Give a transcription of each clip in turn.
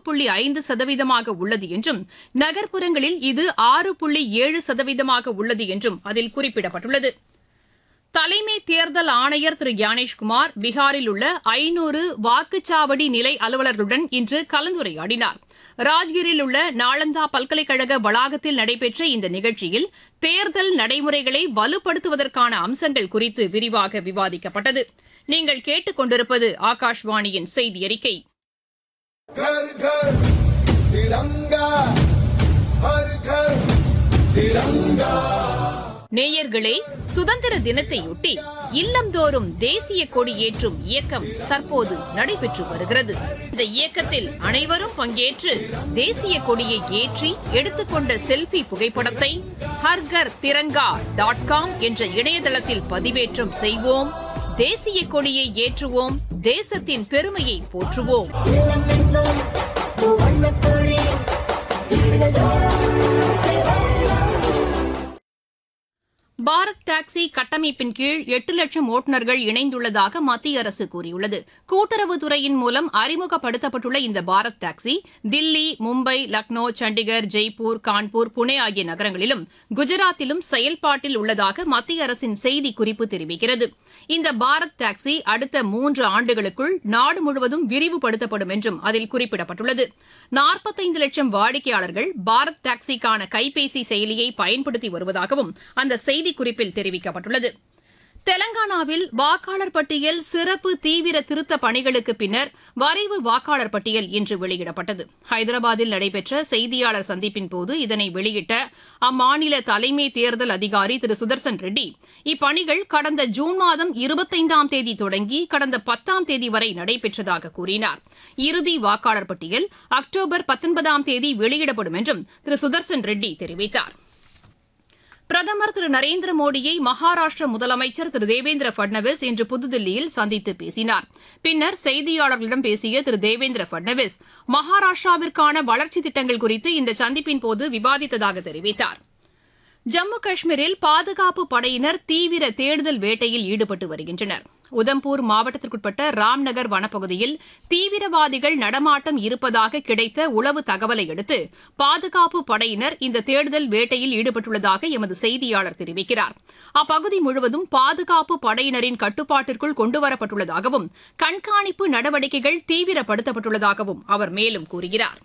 புள்ளி ஐந்து சதவீதமாக உள்ளது என்றும் நகர்ப்புறங்களில் இது ஆறு புள்ளி ஏழு சதவீதமாக உள்ளது என்றும் அதில் குறிப்பிடப்பட்டுள்ளது தலைமை தேர்தல் ஆணையர் திரு ஞானேஷ்குமார் பீகாரில் உள்ள ஐநூறு வாக்குச்சாவடி நிலை அலுவலர்களுடன் இன்று கலந்துரையாடினார் ராஜ்கிரில் உள்ள நாளந்தா பல்கலைக்கழக வளாகத்தில் நடைபெற்ற இந்த நிகழ்ச்சியில் தேர்தல் நடைமுறைகளை வலுப்படுத்துவதற்கான அம்சங்கள் குறித்து விரிவாக விவாதிக்கப்பட்டது நீங்கள் கேட்டுக் கொண்டிருப்பது ஆகாஷ்வாணியின் செய்தி அறிக்கை घर घर तिरंगा हर घर तिरंगा நேயர்களே சுதந்திர தினத்தையொட்டி இல்லந்தோறும் தேசிய கொடி ஏற்றும் இயக்கம் தற்போது நடைபெற்று வருகிறது இந்த இயக்கத்தில் அனைவரும் பங்கேற்று தேசிய கொடியை ஏற்றி எடுத்துக்கொண்ட செல்ஃபி புகைப்படத்தை ஹர்கர் திரங்கா டாட் காம் என்ற இணையதளத்தில் பதிவேற்றம் செய்வோம் தேசிய கொடியை ஏற்றுவோம் தேசத்தின் பெருமையை போற்றுவோம் பாரத் டாக்ஸி கட்டமைப்பின் கீழ் எட்டு லட்சம் ஓட்டுநர்கள் இணைந்துள்ளதாக மத்திய அரசு கூறியுள்ளது கூட்டுறவுத்துறையின் மூலம் அறிமுகப்படுத்தப்பட்டுள்ள இந்த பாரத் டாக்ஸி தில்லி மும்பை லக்னோ சண்டிகர் ஜெய்ப்பூர் கான்பூர் புனே ஆகிய நகரங்களிலும் குஜராத்திலும் செயல்பாட்டில் உள்ளதாக மத்திய அரசின் செய்திக்குறிப்பு தெரிவிக்கிறது இந்த பாரத் டாக்ஸி அடுத்த மூன்று ஆண்டுகளுக்குள் நாடு முழுவதும் விரிவுபடுத்தப்படும் என்றும் அதில் குறிப்பிடப்பட்டுள்ளது நாற்பத்தைந்து லட்சம் வாடிக்கையாளர்கள் பாரத் டாக்ஸிக்கான கைபேசி செயலியை பயன்படுத்தி வருவதாகவும் அந்த செய்திக்குறிப்பில் தெரிவிக்கப்பட்டுள்ளது தெலங்கானாவில் வாக்காளர் பட்டியல் சிறப்பு தீவிர திருத்த பணிகளுக்கு பின்னர் வரைவு வாக்காளர் பட்டியல் இன்று வெளியிடப்பட்டது ஹைதராபாத்தில் நடைபெற்ற செய்தியாளர் சந்திப்பின் போது இதனை வெளியிட்ட அம்மாநில தலைமை தேர்தல் அதிகாரி திரு சுதர்சன் ரெட்டி இப்பணிகள் கடந்த ஜூன் மாதம் இருபத்தைந்தாம் தேதி தொடங்கி கடந்த பத்தாம் தேதி வரை நடைபெற்றதாக கூறினார் இறுதி வாக்காளர் பட்டியல் அக்டோபர் பத்தொன்பதாம் தேதி வெளியிடப்படும் என்றும் திரு சுதர்சன் ரெட்டி தெரிவித்தாா் பிரதமர் திரு நரேந்திர மோடியை மகாராஷ்டிர முதலமைச்சர் திரு தேவேந்திர பட்னவிஸ் இன்று புதுதில்லியில் சந்தித்து பேசினார் பின்னர் செய்தியாளர்களிடம் பேசிய திரு தேவேந்திர பட்னவிஸ் மகாராஷ்டிராவிற்கான வளர்ச்சித் திட்டங்கள் குறித்து இந்த சந்திப்பின் போது விவாதித்ததாக தெரிவித்தார் ஜம்மு காஷ்மீரில் பாதுகாப்பு படையினர் தீவிர தேடுதல் வேட்டையில் ஈடுபட்டு வருகின்றனர் உதம்பூர் மாவட்டத்திற்குட்பட்ட ராம்நகர் வனப்பகுதியில் தீவிரவாதிகள் நடமாட்டம் இருப்பதாக கிடைத்த உளவு தகவலை அடுத்து பாதுகாப்பு படையினர் இந்த தேடுதல் வேட்டையில் ஈடுபட்டுள்ளதாக எமது செய்தியாளர் தெரிவிக்கிறார் அப்பகுதி முழுவதும் பாதுகாப்பு படையினரின் கட்டுப்பாட்டிற்குள் கொண்டுவரப்பட்டுள்ளதாகவும் கண்காணிப்பு நடவடிக்கைகள் தீவிரப்படுத்தப்பட்டுள்ளதாகவும் அவர் மேலும் கூறுகிறார்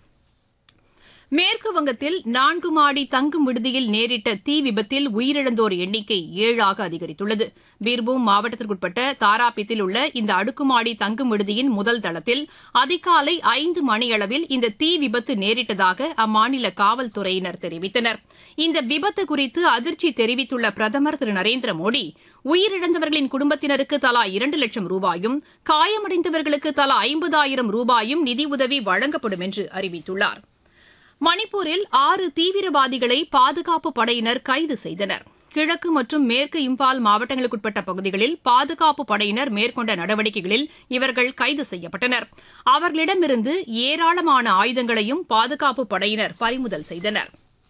மேற்கு வங்கத்தில் நான்கு மாடி தங்கும் விடுதியில் நேரிட்ட தீ விபத்தில் உயிரிழந்தோர் எண்ணிக்கை ஏழாக அதிகரித்துள்ளது பீர்பூம் மாவட்டத்திற்குட்பட்ட தாராபித்தில் உள்ள இந்த அடுக்குமாடி தங்கும் விடுதியின் முதல் தளத்தில் அதிகாலை ஐந்து மணியளவில் இந்த தீ விபத்து நேரிட்டதாக அம்மாநில காவல்துறையினர் தெரிவித்தனர் இந்த விபத்து குறித்து அதிர்ச்சி தெரிவித்துள்ள பிரதமர் திரு நரேந்திர மோடி உயிரிழந்தவர்களின் குடும்பத்தினருக்கு தலா இரண்டு லட்சம் ரூபாயும் காயமடைந்தவர்களுக்கு தலா ஐம்பதாயிரம் ரூபாயும் நிதியுதவி வழங்கப்படும் என்று அறிவித்துள்ளாா் மணிப்பூரில் ஆறு தீவிரவாதிகளை பாதுகாப்பு படையினர் கைது செய்தனர் கிழக்கு மற்றும் மேற்கு இம்பால் மாவட்டங்களுக்குட்பட்ட பகுதிகளில் பாதுகாப்பு படையினர் மேற்கொண்ட நடவடிக்கைகளில் இவர்கள் கைது செய்யப்பட்டனர் அவர்களிடமிருந்து ஏராளமான ஆயுதங்களையும் பாதுகாப்பு படையினர் பறிமுதல் செய்தனர்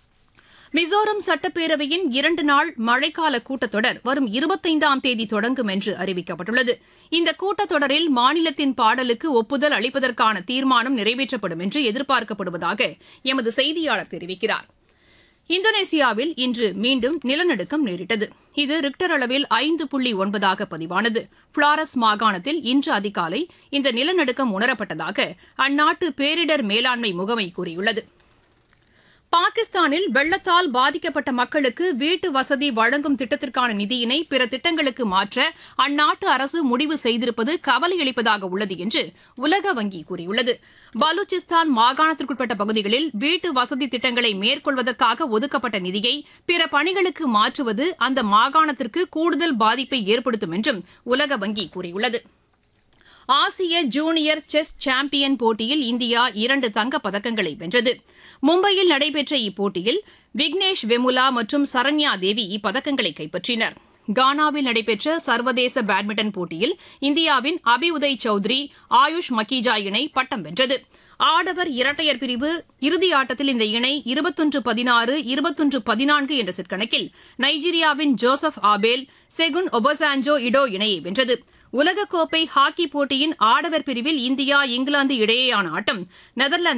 மிசோரம் சட்டப்பேரவையின் இரண்டு நாள் மழைக்கால கூட்டத்தொடர் வரும் இருபத்தைந்தாம் தேதி தொடங்கும் என்று அறிவிக்கப்பட்டுள்ளது இந்த கூட்டத்தொடரில் மாநிலத்தின் பாடலுக்கு ஒப்புதல் அளிப்பதற்கான தீர்மானம் நிறைவேற்றப்படும் என்று எதிர்பார்க்கப்படுவதாக எமது செய்தியாளர் தெரிவிக்கிறார் இந்தோனேசியாவில் இன்று மீண்டும் நிலநடுக்கம் நேரிட்டது இது ரிக்டர் அளவில் ஐந்து புள்ளி ஒன்பதாக பதிவானது பிளாரஸ் மாகாணத்தில் இன்று அதிகாலை இந்த நிலநடுக்கம் உணரப்பட்டதாக அந்நாட்டு பேரிடர் மேலாண்மை முகமை கூறியுள்ளது பாகிஸ்தானில் வெள்ளத்தால் பாதிக்கப்பட்ட மக்களுக்கு வீட்டு வசதி வழங்கும் திட்டத்திற்கான நிதியினை பிற திட்டங்களுக்கு மாற்ற அந்நாட்டு அரசு முடிவு செய்திருப்பது கவலையளிப்பதாக உள்ளது என்று உலக வங்கி கூறியுள்ளது பலூச்சிஸ்தான் மாகாணத்திற்குட்பட்ட பகுதிகளில் வீட்டு வசதி திட்டங்களை மேற்கொள்வதற்காக ஒதுக்கப்பட்ட நிதியை பிற பணிகளுக்கு மாற்றுவது அந்த மாகாணத்திற்கு கூடுதல் பாதிப்பை ஏற்படுத்தும் என்றும் உலக வங்கி கூறியுள்ளது ஆசிய ஜூனியர் செஸ் சாம்பியன் போட்டியில் இந்தியா இரண்டு தங்கப் பதக்கங்களை வென்றது மும்பையில் நடைபெற்ற இப்போட்டியில் விக்னேஷ் வெமுலா மற்றும் சரண்யா தேவி இப்பதக்கங்களை கைப்பற்றினர் கானாவில் நடைபெற்ற சர்வதேச பேட்மிண்டன் போட்டியில் இந்தியாவின் அபி உதய் சௌத்ரி ஆயுஷ் மக்கீஜா இணை பட்டம் வென்றது ஆடவர் இரட்டையர் பிரிவு இறுதி ஆட்டத்தில் இந்த இணை இருபத்தொன்று பதினாறு இருபத்தொன்று பதினான்கு என்ற செட் கணக்கில் நைஜீரியாவின் ஜோசப் ஆபேல் செகுன் ஒபசாஞ்சோ இடோ இணையை வென்றது உலகக்கோப்பை ஹாக்கி போட்டியின் ஆடவர் பிரிவில் இந்தியா இங்கிலாந்து இடையேயான ஆட்டம் நெதர்லாந்து